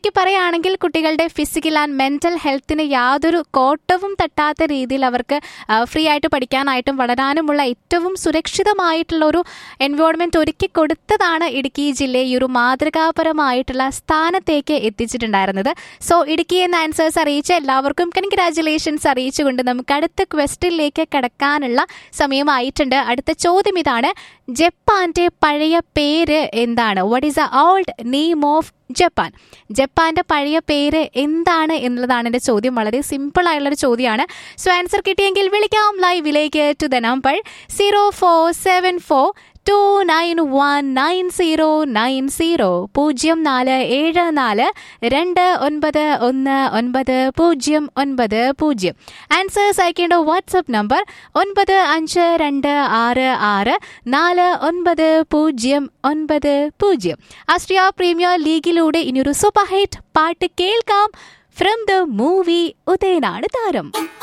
ചുരുക്കി പറയുകയാണെങ്കിൽ കുട്ടികളുടെ ഫിസിക്കൽ ആൻഡ് മെന്റൽ ഹെൽത്തിന് യാതൊരു കോട്ടവും തട്ടാത്ത രീതിയിൽ അവർക്ക് ഫ്രീ ആയിട്ട് പഠിക്കാനായിട്ടും വളരാനുമുള്ള ഏറ്റവും സുരക്ഷിതമായിട്ടുള്ള ഒരു എൻവയോൺമെന്റ് ഒരുക്കി കൊടുത്തതാണ് ഇടുക്കി ജില്ലയെ ഈ ഒരു മാതൃകാപരമായിട്ടുള്ള സ്ഥാനത്തേക്ക് എത്തിച്ചിട്ടുണ്ടായിരുന്നത് സോ ഇടുക്കി എന്ന ആൻസേഴ്സ് അറിയിച്ച എല്ലാവർക്കും കൺഗ്രാറ്റുലേഷൻസ് അറിയിച്ചുകൊണ്ട് നമുക്ക് അടുത്ത ക്വസ്റ്റിലേക്ക് കടക്കാനുള്ള സമയമായിട്ടുണ്ട് അടുത്ത ചോദ്യം ഇതാണ് ജപ്പാന്റെ പഴയ പേര് എന്താണ് what is a old name of Japan ജപ്പാന്റെ പഴയ പേര് എന്താണ് എന്നുള്ളതാണ് എൻ്റെ ചോദ്യം വളരെ സിമ്പിൾ ആയുള്ളൊരു ചോദ്യമാണ് സോ ആൻസർ കിട്ടിയെങ്കിൽ വിളിക്കാം ലൈവിലേക്ക് to the number zero four seven four two nine one nine zero nine zero പൂജ്യം നാല് ഏഴ് നാല് രണ്ട് ഒൻപത് ഒന്ന് ഒൻപത് പൂജ്യം ഒൻപത് പൂജ്യം ആൻസേഴ്സ് അയക്കേണ്ട വാട്സപ്പ് നമ്പർ ഒൻപത് അഞ്ച് രണ്ട് ആറ് ആറ് നാല് ഒൻപത് പൂജ്യം ഒൻപത് പൂജ്യം ആസ്ട്രിയ പ്രീമിയർ ലീഗിലൂടെ ഇനിയൊരു സൂപ്പർ ഹിറ്റ് പാട്ട് കേൾക്കാം ഫ്രം ദ മൂവി ഉദയനാട് താരം